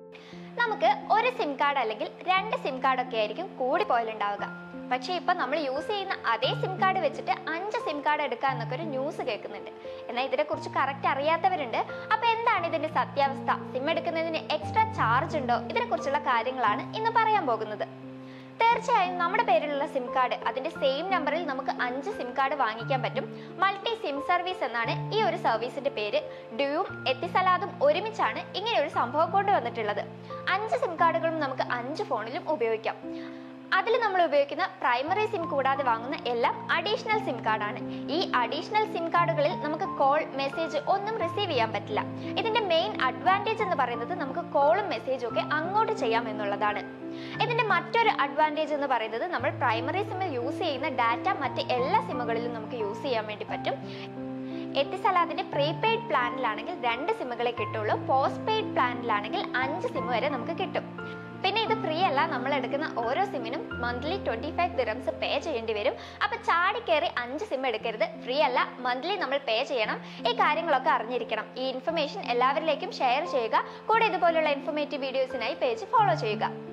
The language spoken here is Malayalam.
നമുക്ക് ഒരു സിം കാർഡ് അല്ലെങ്കിൽ രണ്ട് സിം കാർഡ് ഒക്കെ ആയിരിക്കും കൂടി പോയാലുണ്ടാവുക പക്ഷേ ഇപ്പൊ നമ്മൾ യൂസ് ചെയ്യുന്ന അതേ സിം കാർഡ് വെച്ചിട്ട് അഞ്ച് സിം കാർഡ് എടുക്കുക എന്നൊക്കെ ഒരു ന്യൂസ് കേൾക്കുന്നുണ്ട് എന്നാൽ ഇതിനെക്കുറിച്ച് കറക്റ്റ് അറിയാത്തവരുണ്ട് അപ്പൊ എന്താണ് ഇതിന്റെ സത്യാവസ്ഥ സിം എടുക്കുന്നതിന് എക്സ്ട്രാ ചാർജ് ഉണ്ടോ ഇതിനെക്കുറിച്ചുള്ള കാര്യങ്ങളാണ് ഇന്ന് പറയാൻ പോകുന്നത് തീർച്ചയായും നമ്മുടെ പേരിലുള്ള സിം കാർഡ് അതിന്റെ സെയിം നമ്പറിൽ നമുക്ക് അഞ്ച് സിം കാർഡ് വാങ്ങിക്കാൻ പറ്റും മൾട്ടി സിം സർവീസ് എന്നാണ് ഈ ഒരു സർവീസിന്റെ പേര് ഡ്യൂയും എത്തിസലാദും ഒരുമിച്ചാണ് ഇങ്ങനെ ഒരു സംഭവം കൊണ്ടുവന്നിട്ടുള്ളത് അഞ്ച് സിം കാർഡുകളും നമുക്ക് അഞ്ച് ഫോണിലും ഉപയോഗിക്കാം അതിൽ നമ്മൾ ഉപയോഗിക്കുന്ന പ്രൈമറി സിം കൂടാതെ വാങ്ങുന്ന എല്ലാം അഡീഷണൽ സിം കാർഡാണ് ഈ അഡീഷണൽ സിം കാർഡുകളിൽ നമുക്ക് കോൾ മെസ്സേജ് ഒന്നും റിസീവ് ചെയ്യാൻ പറ്റില്ല ഇതിന്റെ മെയിൻ അഡ്വാൻറ്റേജ് എന്ന് പറയുന്നത് നമുക്ക് കോളും മെസ്സേജും ഒക്കെ അങ്ങോട്ട് ചെയ്യാം എന്നുള്ളതാണ് ഇതിന്റെ മറ്റൊരു അഡ്വാൻറ്റേജ് എന്ന് പറയുന്നത് നമ്മൾ പ്രൈമറി സിമ്മിൽ യൂസ് ചെയ്യുന്ന ഡാറ്റ മറ്റ് എല്ലാ സിമ്മുകളിലും നമുക്ക് യൂസ് ചെയ്യാൻ വേണ്ടി പറ്റും എത്തിസലാദിന്റെ പ്രീപെയ്ഡ് പ്ലാനിലാണെങ്കിൽ രണ്ട് സിമ്മുകളെ കിട്ടുള്ളൂ പോസ്റ്റ് പെയ്ഡ് പ്ലാനിലാണെങ്കിൽ അഞ്ച് സിം വരെ നമുക്ക് കിട്ടും പിന്നെ ഇത് ഫ്രീ അല്ല നമ്മൾ എടുക്കുന്ന ഓരോ സിമ്മിനും monthly twenty five dirhams pay ചെയ്യേണ്ടി വരും അപ്പൊ ചാടി കയറി അഞ്ച് സിം എടുക്കരുത് ഫ്രീ അല്ല മന്ത്ലി നമ്മൾ പേ ചെയ്യണം ഈ കാര്യങ്ങളൊക്കെ അറിഞ്ഞിരിക്കണം ഈ ഇൻഫർമേഷൻ എല്ലാവരിലേക്കും ഷെയർ ചെയ്യുക കൂടെ ഇതുപോലുള്ള ഇൻഫർമേറ്റീവ് വീഡിയോസിനായി പേജ് ഫോളോ ചെയ്യുക